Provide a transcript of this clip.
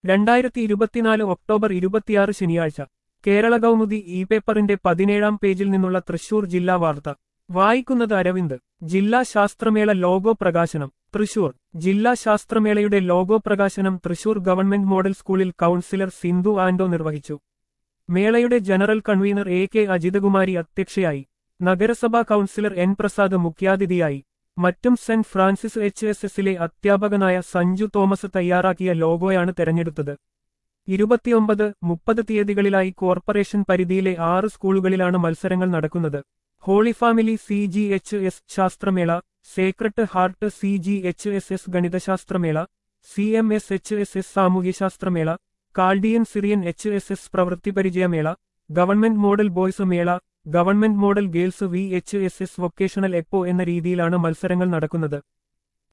രണ്ടായിരത്തി ഇരുപത്തിനാല് ഒക്ടോബർ ഇരുപത്തിയാറ് ശനിയാഴ്ച കേരള കൗമുദി ഇ പേപ്പറിന്റെ പതിനേഴാം പേജിൽ നിന്നുള്ള തൃശൂർ ജില്ലാ വാർത്ത വായിക്കുന്നത് അരവിന്ദ് ജില്ലാ ശാസ്ത്രമേള ലോഗോ പ്രകാശനം തൃശൂർ ജില്ലാ ശാസ്ത്രമേളയുടെ ലോഗോ പ്രകാശനം തൃശൂർ ഗവൺമെന്റ് മോഡൽ സ്കൂളിൽ കൗൺസിലർ സിന്ധു ആൻഡോ നിർവഹിച്ചു മേളയുടെ general convener A K Ajithakumari അധ്യക്ഷയായി നഗരസഭാ കൗൺസിലർ എൻ പ്രസാദ് മുഖ്യാതിഥിയായി മറ്റും സെന്റ് ഫ്രാൻസിസ് എച്ച് എസ് എസിലെ അധ്യാപകനായ സഞ്ജു തോമസ് തയ്യാറാക്കിയ ലോഗോയാണ് തെരഞ്ഞെടുത്തത് ഇരുപത്തിയൊമ്പത് മുപ്പത് തീയതികളിലായി കോർപ്പറേഷൻ പരിധിയിലെ ആറ് സ്കൂളുകളിലാണ് മത്സരങ്ങൾ നടക്കുന്നത് Holy Family C G H S ശാസ്ത്രമേള Sacred Heart C G H S S ഗണിതശാസ്ത്രമേള C M S H S S സാമൂഹ്യശാസ്ത്രമേള Chaldean Syrian H S S പ്രവൃത്തി പരിചയമേള ഗവൺമെന്റ് മോഡൽ ബോയ്സ് മേള government model girls V H S S vocational എപ്പോ എന്ന രീതിയിലാണ് മത്സരങ്ങൾ നടക്കുന്നത്